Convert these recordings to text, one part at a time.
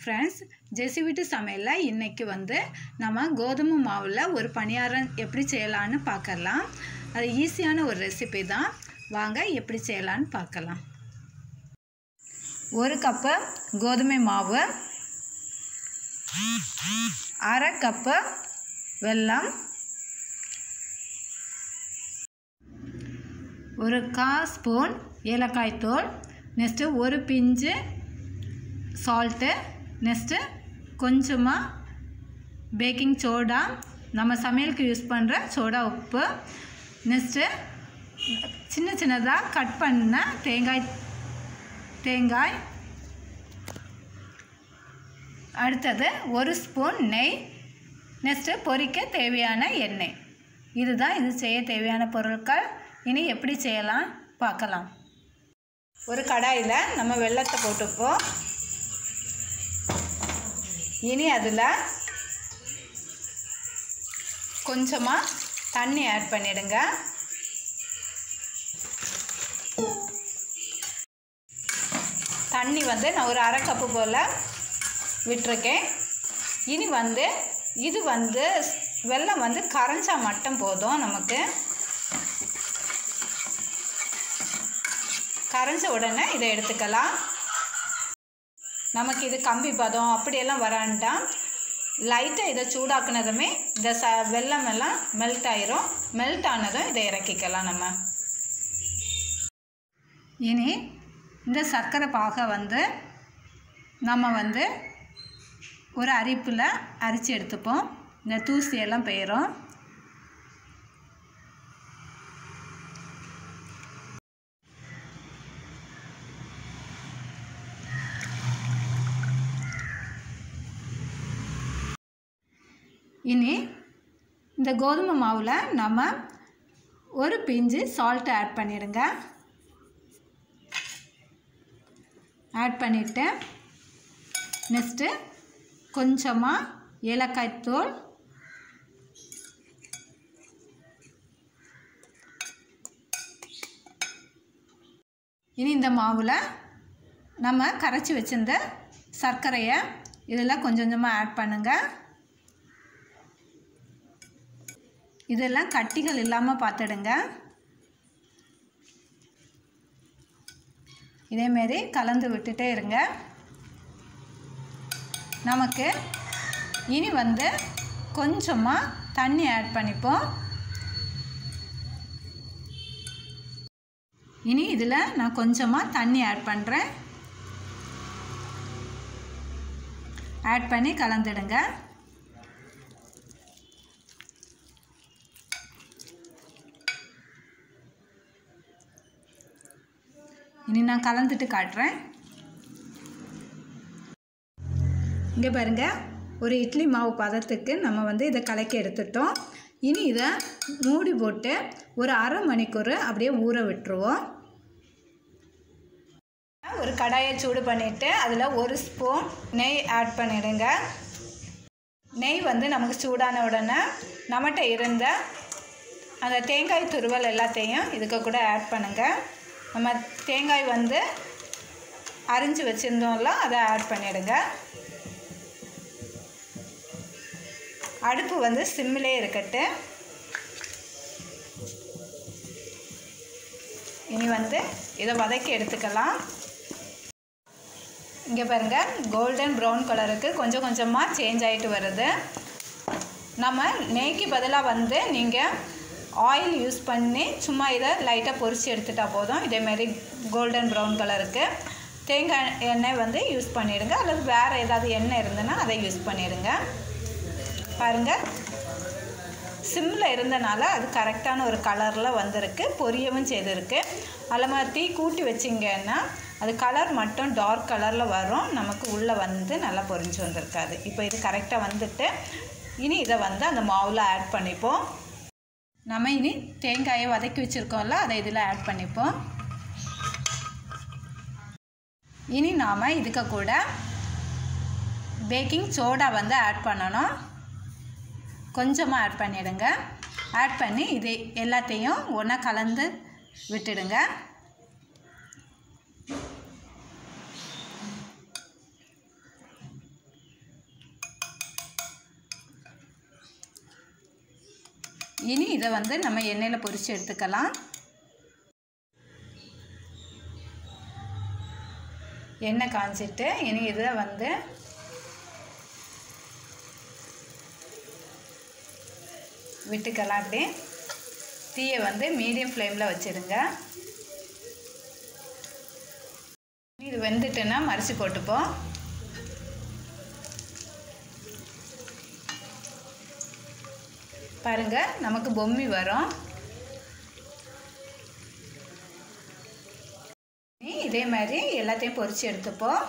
friends ஜெசி வீட்டு சமையலில் இன்றைக்கி வந்து நம்ம கோதுமை மாவில் ஒரு பணியாரம் எப்படி செய்யலான்னு பார்க்கலாம் அது ஈஸியான ஒரு ரெசிபி தான் வாங்க எப்படி செய்யலான்னு பார்க்கலாம் ஒரு கப்பு கோதுமை மாவு அரை கப்பு வெல்லம் ஒரு கால் ஸ்பூன் ஏலக்காய் தூள் நெக்ஸ்ட்டு ஒரு பிஞ்சு சால்ட்டு நெக்ஸ்ட்டு கொஞ்சமாக பேக்கிங் சோடா நம்ம சமையலுக்கு யூஸ் பண்ணுற சோடா உப்பு நெக்ஸ்ட்டு சின்ன சின்னதாக கட் பண்ண தேங்காய் தேங்காய் அடுத்தது ஒரு ஸ்பூன் நெய் நெக்ஸ்ட்டு பொரிக்க தேவையான எண்ணெய் இதுதான் இது செய்ய தேவையான பொருட்கள் இனி எப்படி செய்யலாம் பார்க்கலாம் ஒரு கடாயில் நம்ம வெள்ளத்தை போட்டுப்போம் இனி அதில் கொஞ்சமாக தண்ணி ஆட் பண்ணிடுங்க தண்ணி வந்து நான் ஒரு அரை கப்பு போல் விட்டுருக்கேன் இனி வந்து இது வந்து வெள்ளம் வந்து கரைஞ்சா மட்டும் போதும் நமக்கு கரைஞ்ச உடனே இதை எடுத்துக்கலாம் நமக்கு இது கம்பி பதம் அப்படியெல்லாம் வரான்ட்டான் லைட்டாக இதை சூடாக்குனதுமே இந்த ச வெள்ளம் எல்லாம் மெல்ட் ஆயிரும் மெல்ட் ஆனதும் இதை இறக்கிக்கலாம் நம்ம இனி இந்த சர்க்கரை பாகை வந்து நம்ம வந்து ஒரு அரிப்பில் அரித்து எடுத்துப்போம் இந்த தூசியெல்லாம் போயிடும் இனி இந்த கோதுமை மாவில் நம்ம ஒரு பிஞ்சு சால்ட்டு ஆட் பண்ணிடுங்க ஆட் பண்ணிவிட்டு நெக்ஸ்ட்டு கொஞ்சமாக ஏலக்காய் தூள் இனி இந்த மாவில் நம்ம கரைச்சி வச்சிருந்த சர்க்கரையை இதில் கொஞ்சம் கொஞ்சமாக ஆட் பண்ணுங்கள் இதெல்லாம் கட்டிகள் இல்லாமல் பார்த்துடுங்க இதேமாரி கலந்து விட்டுட்டே இருங்க நமக்கு இனி வந்து கொஞ்சமாக தண்ணி ஆட் பண்ணிப்போம் இனி இதில் நான் கொஞ்சமாக தண்ணி ஆட் பண்ணுறேன் ஆட் பண்ணி கலந்துடுங்க இனி நான் கலந்துட்டு காட்டுறேன் இங்கே பாருங்கள் ஒரு இட்லி மாவு பதத்துக்கு நம்ம வந்து இதை கலக்கி எடுத்துட்டோம் இனி இதை மூடி போட்டு ஒரு அரை மணிக்கூர் அப்படியே ஊற விட்டுருவோம் ஒரு கடாயை சூடு பண்ணிவிட்டு அதில் ஒரு ஸ்பூன் நெய் ஆட் பண்ணிடுங்க நெய் வந்து நமக்கு சூடான உடனே நம்மகிட்ட இருந்த அந்த தேங்காய் துருவல் எல்லாத்தையும் இதுக்கு கூட ஆட் பண்ணுங்கள் நம்ம தேங்காய் வந்து அரிஞ்சு வச்சுருந்தோம்ல அதை ஆட் பண்ணிவிடுங்க அடுப்பு வந்து சிம்மிலே இருக்கட்டு இனி வந்து இதை வதக்கி எடுத்துக்கலாம் இங்கே பாருங்கள் கோல்டன் ப்ரௌன் கலருக்கு கொஞ்சம் கொஞ்சமாக சேஞ்ச் ஆகிட்டு வருது நம்ம நெய்க்கு பதிலாக வந்து நீங்கள் ஆயில் யூஸ் பண்ணி சும்மா இதை லைட்டாக பொரித்து எடுத்துட்டா போதும் இதேமாரி கோல்டன் ப்ரௌன் கலருக்கு தேங்காய் எண்ணெய் வந்து யூஸ் பண்ணிவிடுங்க அல்லது வேறு ஏதாவது எண்ணெய் இருந்ததுன்னா அதை யூஸ் பண்ணிவிடுங்க பாருங்கள் சிம்மில் இருந்தனால அது கரெக்டான ஒரு கலரில் வந்திருக்கு பொரியவும் செய்திருக்கு அதில் மாதிரி தீ கூட்டி வச்சிங்கன்னா அது கலர் மட்டும் டார்க் கலரில் வரும் நமக்கு உள்ளே வந்து நல்லா பொரிஞ்சு வந்திருக்காது இப்போ இது கரெக்டாக வந்துட்டு இனி இதை வந்து அந்த மாவில் ஆட் பண்ணிப்போம் நம்ம இனி தேங்காயை வதக்கி வச்சுருக்கோம்ல அதை இதில் ஆட் பண்ணிப்போம் இனி நாம் இதுக்கு கூட பேக்கிங் சோடா வந்து ஆட் பண்ணணும் கொஞ்சமாக ஆட் பண்ணிவிடுங்க ஆட் பண்ணி இது எல்லாத்தையும் ஒன்றா கலந்து விட்டுடுங்க இனி இதை வந்து நம்ம எண்ணெயில் பொரித்து எடுத்துக்கலாம் எண்ணெய் காஞ்சிட்டு இனி இதை வந்து விட்டுக்கலாம் அப்படி தீயை வந்து மீடியம் ஃப்ளேமில் வச்சுடுங்க இது வெந்துட்டுன்னா மரிச்சு போட்டுப்போம் பாருங்க நமக்கு பொம்மி வரும் இதே மாதிரி எல்லாத்தையும் பொரித்து எடுத்துப்போம்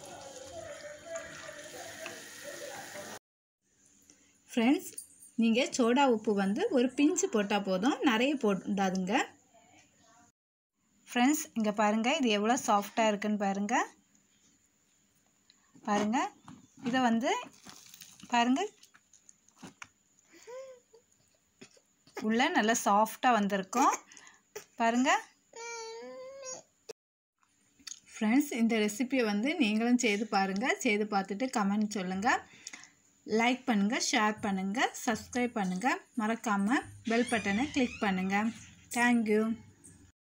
ஃப்ரெண்ட்ஸ் நீங்கள் சோடா உப்பு வந்து ஒரு பிஞ்சு போட்டால் போதும் நிறைய போடாதுங்க ஃப்ரெண்ட்ஸ் இங்கே பாருங்கள் இது எவ்வளோ சாஃப்டாக இருக்குன்னு பாருங்கள் பாருங்கள் இதை வந்து பாருங்கள் உள்ள நல்லா சாஃப்டாக வந்திருக்கும் பாருங்கள் ஃப்ரெண்ட்ஸ் இந்த ரெசிபியை வந்து நீங்களும் செய்து பாருங்கள் செய்து பார்த்துட்டு கமெண்ட் சொல்லுங்கள் லைக் பண்ணுங்கள் ஷேர் பண்ணுங்கள் சப்ஸ்கிரைப் பண்ணுங்கள் மறக்காமல் பெல் பட்டனை கிளிக் பண்ணுங்கள் தேங்க்யூ